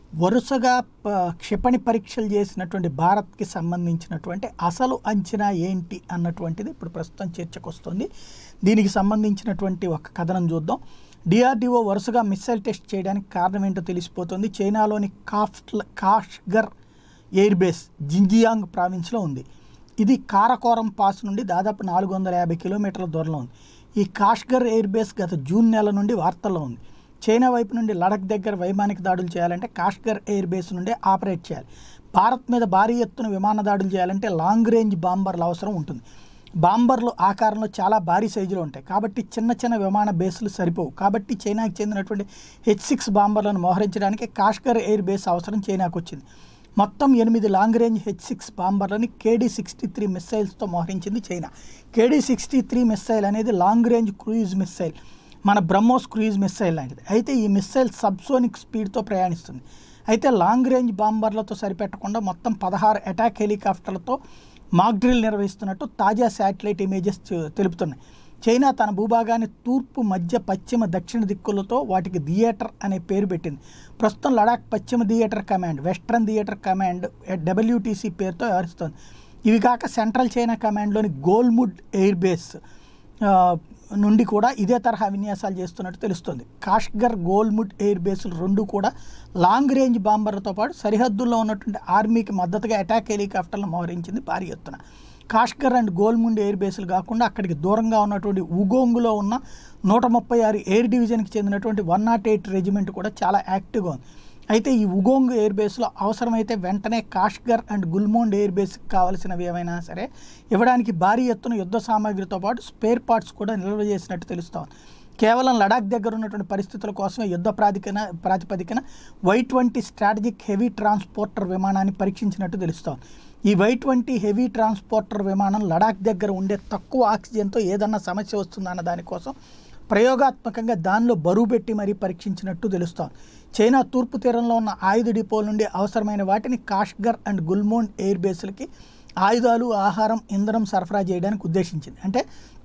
వరుసగా ప- క్షిపణి పరీక్షలు చేసినటువంటి భారత్కి సంబంధించినటువంటి అసలు అంచనా ఏంటి అన్నటువంటిది ఇప్పుడు ప్రస్తుతం చర్చకు వస్తుంది దీనికి సంబంధించినటువంటి ఒక కథనం చూద్దాం డిఆర్డిఓ వరుసగా మిస్సైల్ టెస్ట్ చేయడానికి కారణం ఏంటో తెలిసిపోతుంది చైనాలోని కాఫ్ట్ల కాష్గర్ ఎయిర్ బేస్ జింజియాంగ్ ప్రావిన్స్లో ఉంది ఇది కారకోరం పాస్ నుండి దాదాపు నాలుగు వందల యాభై కిలోమీటర్ల దూరంలో ఉంది ఈ కాష్గర్ ఎయిర్ బేస్ గత జూన్ నెల నుండి వార్తల్లో ఉంది చైనా వైపు నుండి లడక్ దగ్గర వైమానిక దాడులు చేయాలంటే కాష్గర్ ఎయిర్ బేస్ నుండే ఆపరేట్ చేయాలి భారత్ మీద భారీ ఎత్తున విమాన దాడులు చేయాలంటే లాంగ్ రేంజ్ బాంబర్ల అవసరం ఉంటుంది బాంబర్లు ఆకారంలో చాలా భారీ సైజులో ఉంటాయి కాబట్టి చిన్న చిన్న విమాన బేస్లు సరిపోవు కాబట్టి చైనాకి చెందినటువంటి హెచ్ సిక్స్ బాంబర్లను మోహరించడానికి కాష్గర్ ఎయిర్ బేస్ అవసరం చైనాకు వచ్చింది మొత్తం ఎనిమిది లాంగ్ రేంజ్ హెచ్ సిక్స్ బాంబర్లని కేడీ సిక్స్టీ త్రీ మిస్సైల్స్తో మోహరించింది China KD sixty three missile అనేది లాంగ్ రేంజ్ క్రూయిజ్ మిస్సైల్ మన బ్రహ్మోస్ క్రూయిజ్ మిస్సైల్ లాంటిది అయితే ఈ మిస్సైల్ సబ్సోనిక్ స్పీడ్తో ప్రయాణిస్తుంది అయితే లాంగ్ రేంజ్ బాంబర్లతో సరిపెట్టకుండా మొత్తం పదహారు అటాక్ హెలికాప్టర్లతో మాక్ డ్రిల్ నిర్వహిస్తున్నట్టు తాజా శాటిలైట్ ఇమేజెస్ చూ- తెలుపుతున్నాయి చైనా తన భూభాగాన్ని తూర్పు మధ్య పశ్చిమ దక్షిణ దిక్కులతో వాటికి థియేటర్ అనే పేరు పెట్టింది ప్రస్తుతం లడాక్ పశ్చిమ theatre command western theatre command WTC పేరుతో వ్యవహరిస్తోంది ఇవి కాక సెంట్రల్ చైనా కమాండ్లోని గోల్ముడ్ ఎయిర్ బేస్ ఆ, నుండి కూడా ఇదే తరహా విన్యాసాలు చేస్తున్నట్టు తెలుస్తుంది కాష్గర్ గోల్ముడ్ ఎయిర్ బేస్లు రెండు కూడా లాంగ్ రేంజ్ బాంబర్లతో పాటు సరిహద్దుల్లో ఉన్నటువంటి ఆర్మీకి మద్దతుగా అటాక్ హెలికాప్టర్లను మోహరించింది భారీ ఎత్తున కాష్గర్ అండ్ గోల్ముండ్ ఎయిర్ బేస్లు కాకుండా అక్కడికి దూరంగా ఉన్నటువంటి ఉగోంగులో ఉన్న నూట ముప్పై ఆరు ఎయిర్ డివిజన్కి చెందినటువంటి వన్ నాట్ ఎయిట్ రెజిమెంట్ కూడా చాలా యాక్టివ్గా ఉంది అయితే ఈ ఉగోంగ్ ఎయిర్ బేస్లో అవసరమైతే వెంటనే కాష్గర్ అండ్ గుల్మోండ్ ఎయిర్ బేస్కి కావలసినవి ఏమైనా సరే ఇవ్వడానికి భారీ ఎత్తున యుద్ధ సామాగ్రితో పాటు స్పేర్ పార్ట్స్ కూడా నిల్వ చేసినట్టు తెలుస్తోంది కేవలం లడాక్ దగ్గర ఉన్నటువంటి పరిస్థితుల కోసమే యుద్ధ ప్రాతికన ప్రాతిపదికన Y twenty strategic heavy transporter విమానాన్ని పరీక్షించినట్టు తెలుస్తోంది ఈ వై ట్వంటీ హెవీ ట్రాన్స్పోర్టర్ విమానం లడాక్ దగ్గర ఉండే తక్కువ ఆక్సిజన్తో ఏదన్నా సమస్య వస్తుందన్న దానికోసం ప్రయోగాత్మకంగా దానిలో బరువు పెట్టి మరీ పరీక్షించినట్టు తెలుస్తోంది చైనా తూర్పు తీరంలో ఉన్న ఆయుధ డిపోల నుండి అవసరమైన వాటిని కాష్గర్ అండ్ గుల్మోన్ ఎయిర్ బేస్లకి ఆయుధాలు ఆహారం ఇంధనం సరఫరా చేయడానికి ఉద్దేశించింది అంటే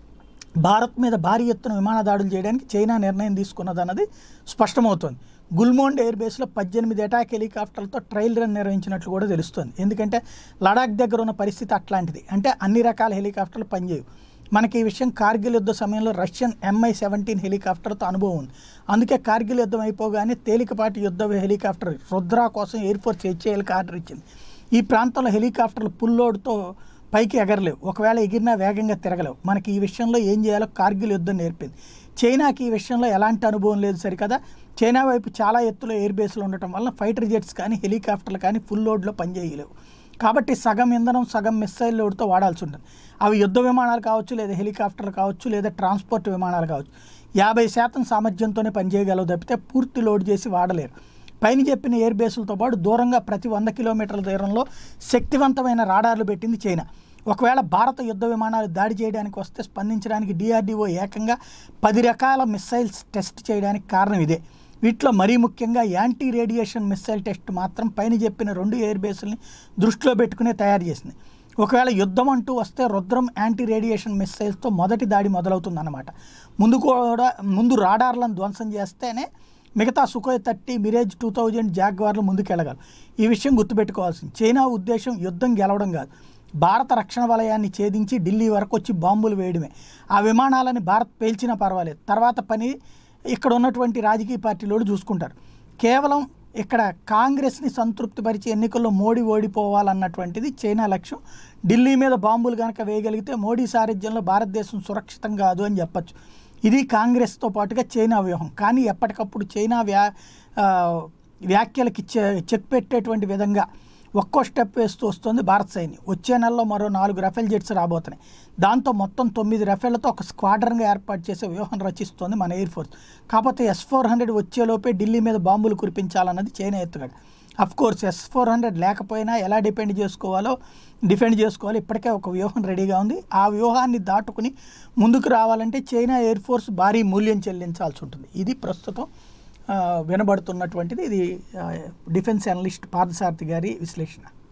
భారత్ మీద భారీ ఎత్తున విమాన దాడులు చేయడానికి చైనా నిర్ణయం తీసుకున్నదన్నది స్పష్టమవుతోంది గుల్మోండ్ ఎయిర్ బేస్లో పద్దెనిమిది అటాక్ హెలికాప్టర్లతో ట్రయల్ రన్ నిర్వహించినట్లు కూడా తెలుస్తోంది ఎందుకంటే లడాక్ దగ్గర ఉన్న పరిస్థితి అట్లాంటిది అంటే అన్ని రకాల హెలికాప్టర్లు పనిచేయవు మనకి ఈ విషయం కార్గిల్ యుద్ధ సమయంలో రష్యన్ ఎంఐ సెవెంటీన్ హెలికాప్టర్తో అనుభవం ఉంది అందుకే కార్గిల్ యుద్ధం అయిపోగానే తేలికపాటి యుద్ధ హెలికాప్టర్ రుద్రా కోసం ఎయిర్ ఫోర్స్ హెచ్ఏఎల్కి ఆర్డర్ ఇచ్చింది ఈ ప్రాంతంలో హెలికాప్టర్లు పుల్లోడ్తో పైకి ఎగరలేవు ఒకవేళ ఎగిరినా వేగంగా తిరగలేవు మనకి ఈ విషయంలో ఏం చేయాలో కార్గిల్ యుద్ధం నేర్పింది చైనాకి ఈ విషయంలో ఎలాంటి అనుభవం లేదు సరికదా చైనా వైపు చాలా ఎత్తులో ఎయిర్ బేస్లు ఉండటం వల్ల ఫైటర్ జెట్స్ కానీ హెలికాప్టర్లు కానీ ఫుల్ లోడ్లో పనిచేయలేవు కాబట్టి సగం ఇంధనం సగం మిస్సైల్ లోడ్తో వాడాల్సి ఉంటుంది అవి యుద్ధ విమానాలు కావచ్చు లేదా హెలికాప్టర్లు కావచ్చు లేదా ట్రాన్స్పోర్ట్ విమానాలు కావచ్చు యాభై శాతం సామర్థ్యంతోనే పనిచేయగలవు తప్పితే పూర్తి లోడ్ చేసి వాడలేరు పైన చెప్పిన ఎయిర్ బేసులతో పాటు దూరంగా ప్రతి వంద కిలోమీటర్ల దూరంలో శక్తివంతమైన రాడార్లు పెట్టింది చైనా ఒకవేళ భారత యుద్ధ విమానాలు దాడి చేయడానికి వస్తే స్పందించడానికి డిఆర్డీఓ ఏకంగా పది రకాల మిస్సైల్స్ టెస్ట్ చేయడానికి కారణం ఇదే వీటిలో మరీ ముఖ్యంగా యాంటీ రేడియేషన్ మిస్సైల్ టెస్ట్ మాత్రం పైన చెప్పిన రెండు ఎయిర్ బేసుల్ని దృష్టిలో పెట్టుకునే తయారు చేసింది ఒకవేళ యుద్ధం అంటూ వస్తే రుద్రం యాంటీ రేడియేషన్ మిస్సైల్స్తో మొదటి దాడి మొదలవుతుందన్నమాట ముందు కూడా ముందు రాడార్లను ధ్వంసం చేస్తేనే మిగతా Sukhoi thirty Mirage two thousand జాగ్వార్లు ముందుకెళ్ళగలరు ఈ విషయం గుర్తుపెట్టుకోవాల్సింది చైనా ఉద్దేశం యుద్ధం గెలవడం కాదు భారత రక్షణ వలయాన్ని ఛేదించి ఢిల్లీ వరకు వచ్చి బాంబులు వేయడమే ఆ విమానాలని భారత్ పేల్చినా పర్వాలేదు తర్వాత పని ఇక్కడ ఉన్నటువంటి రాజకీయ పార్టీలోడు చూసుకుంటారు కేవలం ఇక్కడ కాంగ్రెస్ని సంతృప్తిపరిచి ఎన్నికల్లో మోడీ ఓడిపోవాలన్నటువంటిది చైనా లక్ష్యం ఢిల్లీ మీద బాంబులు కనుక వేయగలిగితే మోడీ సారథ్యంలో భారతదేశం సురక్షితం కాదు అని చెప్పచ్చు ఇది కాంగ్రెస్తో పాటుగా చైనా వ్యూహం కానీ ఎప్పటికప్పుడు చైనా వ్యా ఆ, వ్యాఖ్యలకి చె- చెక్ పెట్టేటువంటి విధంగా ఒక్కో స్టెప్ వేస్తూ వస్తుంది భారత సైన్యం వచ్చే నెలలో మరో నాలుగు రఫేల్ జెట్స్ రాబోతున్నాయి దాంతో మొత్తం తొమ్మిది రఫేళ్లతో ఒక స్క్వాడ్రన్గా ఏర్పాటు చేసే వ్యూహం రచిస్తోంది మన ఎయిర్ ఫోర్స్ కాకపోతే ఎస్ ఫోర్ హండ్రెడ్ వచ్చేలోపే ఢిల్లీ మీద బాంబులు కురిపించాలన్నది చైనా ఎత్తుగడ of course S four hundred లేకపోయినా ఎలా డిపెండ్ చేసుకోవాలో డిఫెండ్ చేసుకోవాలి ఇప్పటికే ఒక వ్యూహం రెడీగా ఉంది ఆ వ్యూహాన్ని దాటుకుని ముందుకు రావాలంటే చైనా ఎయిర్ ఫోర్స్ భారీ మూల్యం చెల్లించాల్సి ఉంటుంది ఇది ప్రస్తుతం ఆ, వినబడుతున్నటువంటిది ఇది ఆ, డిఫెన్స్ అనలిస్ట్ పార్థసారథి గారి విశ్లేషణ